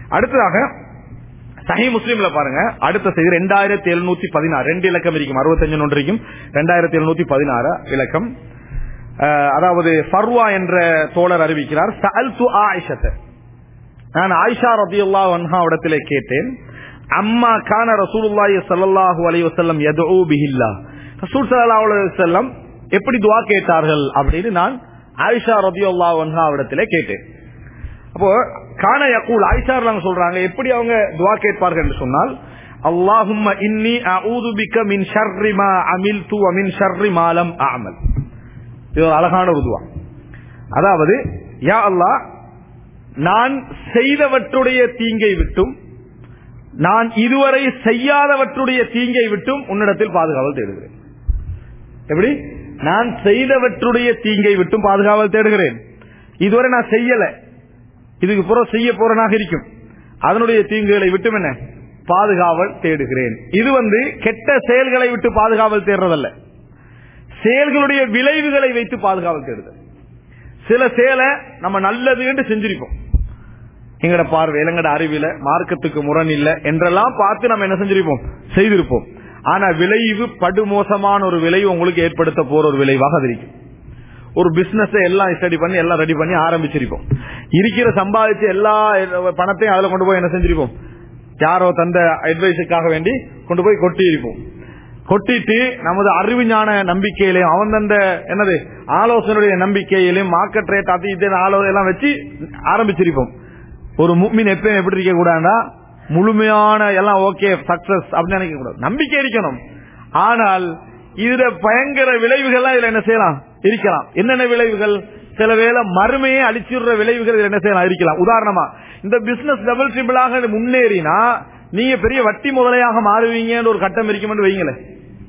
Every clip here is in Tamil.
அடுத்ததாக சஹி முஸ்லீம்ல பாருங்க அடுத்த செய்தி ரெண்டாயிரத்தி எழுநூத்தி பதினாறு ரெண்டு இலக்கம் இருக்கும் அறுபத்தஞ்சு ஒன்று இருக்கும் ரெண்டாயிரத்தி எழுநூத்தி பதினாறு இலக்கம் அஹ், அதாவது ஃபர்வா என்ற தோழர் அறிவிக்கிறார் சஅல்து ஆயிஷத்தை நான் ஆயிஷா ரதியுல்லாஹு அன்ஹா இடத்திலே கேட்டேன் அம்மா கான ரசூலுல்லாஹி ஸல்லல்லாஹு அலைஹி வஸல்லம் யதுஉ பிஹில்லா ரசூல் ஸல்லல்லாஹு அலைஹி வஸல்லம் எப்படி துஆ கேட்டார்கள் அப்படின்னு நான் ஆயிஷா ரதியுல்லாஹு அன்ஹா இடத்திலே கேட்டேன் அப்போ கான யகூல் ஆயிஷா நாங்க சொல்றாங்க எப்படி அவங்க துஆ கேட்பார்கள் என்று சொன்னால் அல்லாஹும்ம இன்னி அஊது பிக்க மின் ஷர்ரி மா அமில்து வ மின் ஷர்ரி மா லம் அஅமல் இது ஒரு அழகான ஒரு துஆ அதாவது யா அல்லாஹ் நான் செய்தவற்றுடைய தீங்கை விட்டும் நான் இதுவரை செய்யாதவற்றுடைய தீங்கை விட்டும் உன்னிடத்தில் பாதுகாவல் தேடுகிறேன் எப்படி நான் செய்தவற்றுடைய தீங்கை விட்டும் பாதுகாவல் தேடுகிறேன் இதுவரை நான் செய்யல இதுக்கு புறம் செய்ய போறனாக இருக்கும் அதனுடைய தீங்குகளை விட்டும் என்ன பாதுகாவல் தேடுகிறேன் இது வந்து கெட்ட செயல்களை விட்டு பாதுகாவல் தேடுறதல்ல செயல்களுடைய விளைவுகளை வைத்து பாதுகாவல் தேடுதல் சில செயலை நம்ம நல்லதுன்னு செஞ்சிருப்போம் எங்கட பார்வையில் எங்கட அறிவில மார்க்கத்துக்கு முரண் இல்ல என்றெல்லாம் பார்த்து நம்ம என்ன செஞ்சிருப்போம் செய்திருப்போம் ஆனா விளைவு படுமோசமான ஒரு விளைவு உங்களுக்கு ஏற்படுத்த போற ஒரு விளைவாக அது இருக்கும் ஒரு பிசினஸ் எல்லாம் ஸ்டடி பண்ணி எல்லாம் ரெடி பண்ணி ஆரம்பிச்சிருப்போம் இருக்கிற சம்பாதிச்சு எல்லா பணத்தையும் அதுல கொண்டு போய் என்ன செஞ்சிருப்போம் யாரோ தந்த அட்வைஸுக்காக வேண்டி கொண்டு போய் கொட்டி இருப்போம் கொட்டிட்டு நமது அறிவுஞான நம்பிக்கையிலையும் அவன் தந்த என்னது ஆலோசனையுடைய நம்பிக்கையிலையும் மார்க்கெட் ரேட் அது இது ஆலோசனை எல்லாம் வச்சு ஆரம்பிச்சிருப்போம் ஒரு முக்மின் எப்பயும் எப்படி இருக்க கூடாதுன்னா முழுமையான எல்லாம் ஓகே சக்சஸ் அப்படின்னு நினைக்க கூடாது நம்பிக்கை இருக்கணும் ஆனால் இதுல பயங்கர விளைவுகள்லாம் இதுல என்ன செய்யலாம் இருக்கலாம் என்னென்ன விளைவுகள் சில வேளை மறுமையை அழிச்சிடுற விளைவுகள் இதுல என்ன செய்யலாம் இருக்கலாம் உதாரணமா இந்த பிசினஸ் டபுள் ட்ரிபிளாக முன்னேறினா நீங்க பெரிய வட்டி முதலையாக மாறுவீங்கன்னு ஒரு கட்டம் இருக்குமென்று வைங்களேன்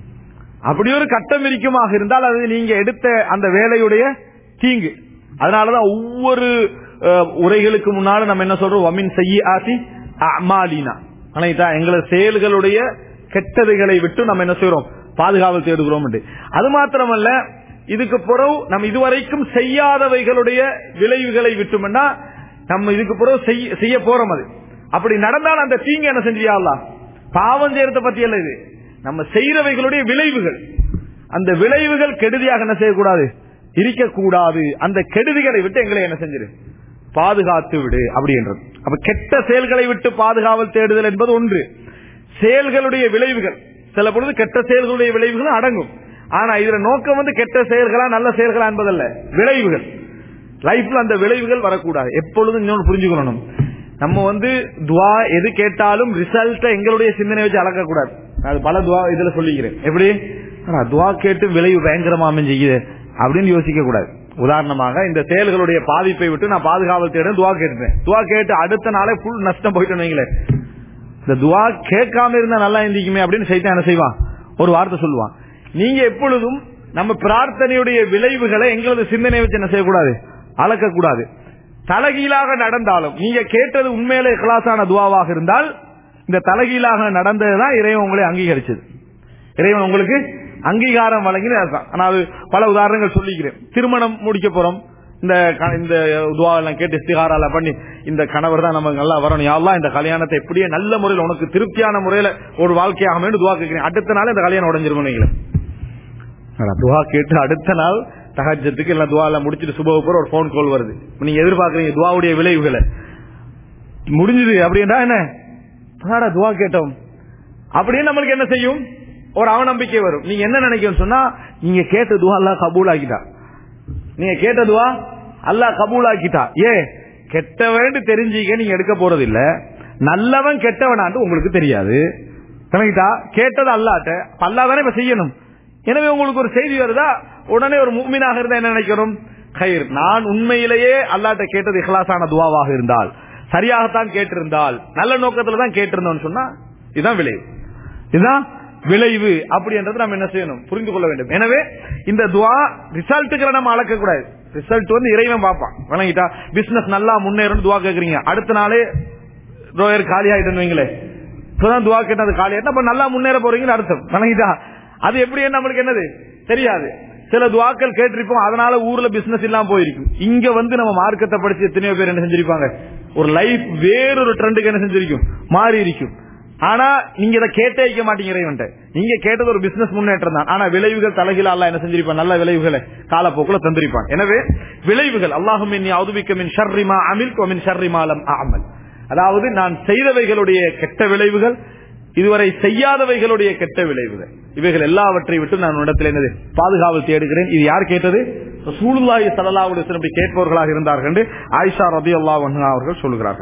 அப்படி ஒரு கட்டம் இருக்குமாக இருந்தால் அது நீங்க எடுத்த அந்த வேலையுடைய தீங்கு அதனாலதான் ஒவ்வொரு அஹ், உரைகளுக்கு முன்னால நம்ம என்ன சொல்றோம் வமின் செய்ய ஆசி அமாலினா ஆனா எங்களது செயல்களுடைய கெட்டதைகளை விட்டு நம்ம என்ன செய்யறோம் பாதுகாவல் தேடுகிறோம் என்று. அது மாத்திரமல்ல இதுக்கு பிறகு நம்ம இதுவரைக்கும் செய்யாதவைகளுடைய விளைவுகளை விட்டுமென்னா நம்ம இதுக்கு பிறகு செய்ய- செய்ய போறோம் அது அப்படி நடந்தால் அந்த தீங்கு என்ன செஞ்சியா பாவம் செய்யறத பத்தி அல்ல இது நம்ம செய்யறவைகளுடைய விளைவுகள் அந்த விளைவுகள் கெடுதியாக என்ன செய்யக்கூடாது இருக்கக்கூடாது அந்த கெடுதிகளை விட்டு எங்களை என்ன செஞ்சிரு பாதுகாத்து விடு அப்படின்றது அப்ப கெட்ட செயல்களை விட்டு பாதுகாவல் தேடுதல் என்பது ஒன்று செயல்களுடைய விளைவுகள் சில பொழுது கெட்ட செயல்களுடைய விளைவுகளும் அடங்கும் ஆனா இதுல நோக்கம் வந்து கெட்ட செயல்களா நல்ல செயல்களா என்பதல்ல விளைவுகள் லைஃப்ல அந்த விளைவுகள் வரக்கூடாது எப்பொழுதும் இன்னொன்று புரிஞ்சுக்கணும் நம்ம வந்து துவா எது கேட்டாலும் ரிசல்ட்ட எங்களுடைய சிந்தனை வச்சு அளக்க கூடாது அது பல துவா இதுல சொல்லிக்கிறேன் எப்படி ஆனா துவா கேட்டு விளைவு பயங்கரமா அமைஞ்சிக்குது அப்படின்னு யோசிக்க கூடாது உதாரணமாக இந்த செயல்களுடைய பாதிப்பை விட்டு நான் பாதுகாவல் தேட துவா கேட்டுட்டேன் துவா கேட்டு அடுத்த நாளே ஃபுல் நஷ்டம் போயிட்டு வைங்களேன் இந்த துவா கேட்காம இருந்தா நல்லா இருந்திக்குமே அப்படின்னு சைத்தான் என்ன செய்வான் ஒரு வார்த்தை சொல்லுவான் நீங்க எப்பொழுதும் நம்ம பிரார்த்தனையுடைய விளைவுகளை எங்களது சிந்தனை வச்சு என்ன செய்யக்கூடாது அளக்க கூடாது தலகீழாக நடந்தாலும் நீங்க கேட்டது உண்மையிலே இkhலாசான துவாவாக இருந்தால் இந்த தலகீழாக நடந்ததுதான் இறைவன் உங்களை அங்கீகரிச்சது இறைவன் உங்களுக்கு அங்கீகாரம் வழங்கினது அதுதான் நான் அது பல உதாரணங்கள் சொல்லிக்கிறேன் திருமணம் முடிக்க போறோம் இந்த க- இந்த துவா எல்லாம் கேட்டு இஸ்திகாரால பண்ணி இந்த கணவர் தான் நமக்கு நல்லா வரணும் யாரெல்லாம் இந்த கல்யாணத்தை எப்படியே நல்ல முறையில் உனக்கு திருப்தியான முறையில ஒரு வாழ்க்கையாக வேண்டும் துவா கேட்கிறேன் அடுத்த நாள் இந்த கல்யாணம் உடஞ்சிருக்கும் நீங்களே துவா கேட்டு அடுத்த நாள் தகஜத்துக்கு எல்லாம் துவா எல்லாம் முடிச்சிட்டு சுப ஒரு போன் கால் வருது இப்ப நீங்க எதிர்பார்க்கறீங்க துவாவுடைய விளைவுகளை முடிஞ்சது அப்படின்னா என்ன அதாடா துவா கேட்டோம் அப்படின்னு நம்மளுக்கு என்ன செய்யும் ஒரு அவநம்பிக்கை வரும் நீங்க என்ன நினைக்கணும் சொன்னா நீங்க கேட்ட துவா எல்லாம் கபூல் ஆக்கிட்டா நீங்க கேட்ட துவா அல்லாஹ் கபூல் ஆக்கிட்டா ஏ கெட்டவன் தெரிஞ்சுக்க நீங்க எடுக்க போறது இல்ல நல்லவன் கெட்டவனான்னு உங்களுக்கு தெரியாது கணக்கிட்டா கேட்டது அல்லாட்ட அல்லா தானே இப்ப செய்யணும் எனவே உங்களுக்கு ஒரு செய்தி வருதா உடனே ஒரு முக்மீனாக இருந்தா என்ன நினைக்கணும் கயிர் நான் உண்மையிலேயே அல்லாட்ட கேட்டது இஹ்லாசான துவாவாக இருந்தால் சரியாகத்தான் கேட்டிருந்தால் நல்ல நோக்கத்துல தான் கேட்டிருந்தோம்னு சொன்னா இதுதான் விளைவு இதுதான் விளைவு அப்படின்றது நம்ம என்ன செய்யணும் புரிந்து கொள்ள வேண்டும் எனவே இந்த துவா ரிசல்ட்டுகளை நம்ம அளக்க கூடாது ரிசல்ட் வந்து இறைவன் பார்ப்பான் வணங்கிட்டா பிசினஸ் நல்லா முன்னேறும் துவா கேக்குறீங்க அடுத்த நாளே ரோயர் காலி ஆயிட்டு வைங்களேன் இப்பதான் துவா கேட்டது காலி ஆயிட்டு அப்ப நல்லா முன்னேற போறீங்கன்னு அர்த்தம் வணங்கிட்டா அது எப்படி நம்மளுக்கு என்னது தெரியாது சில துவாக்கள் கேட்டிருப்போம் அதனால ஊர்ல பிசினஸ் இல்லாம போயிருக்கும் இங்க வந்து நம்ம மார்க்கத்தை படிச்சு எத்தனையோ பேர் என்ன செஞ்சிருப்பாங்க ஒரு லைஃப் வேறொரு ட்ரெண்டுக்கு என்ன செஞ்சிருக்கும் மாறி இருக்கும் ஆனா நீங்க இதை கேட்டே வைக்க மாட்டீங்க நீங்க கேட்டது ஒரு பிசினஸ் முன்னேற்றம் தான் ஆனா விளைவுகள் தலைகீழ அல்லாஹ் என்ன செஞ்சிருப்பான் நல்ல விளைவுகளை காலப்போக்குல தந்திருப்பான் எனவே விளைவுகள் அல்லாஹும் இன்னி அவுதுபிக்க மின் ஷர்ரிமா அமில் மின் ஷர்ரிமாலம் அமல் அதாவது நான் செய்தவைகளுடைய கெட்ட விளைவுகள் இதுவரை செய்யாதவைகளுடைய கெட்ட விளைவுகள் இவைகள் எல்லாவற்றை விட்டு நான் இடத்தில் என்னது பாதுகாவல் தேடுகிறேன் இது யார் கேட்டது சூழ்நாயி சலல்லாவுடைய சிறப்பை கேட்பவர்களாக இருந்தார்கள் என்று ஆயிஷா ரபி அல்லாஹ் அவர்கள் சொல்கிறார்கள்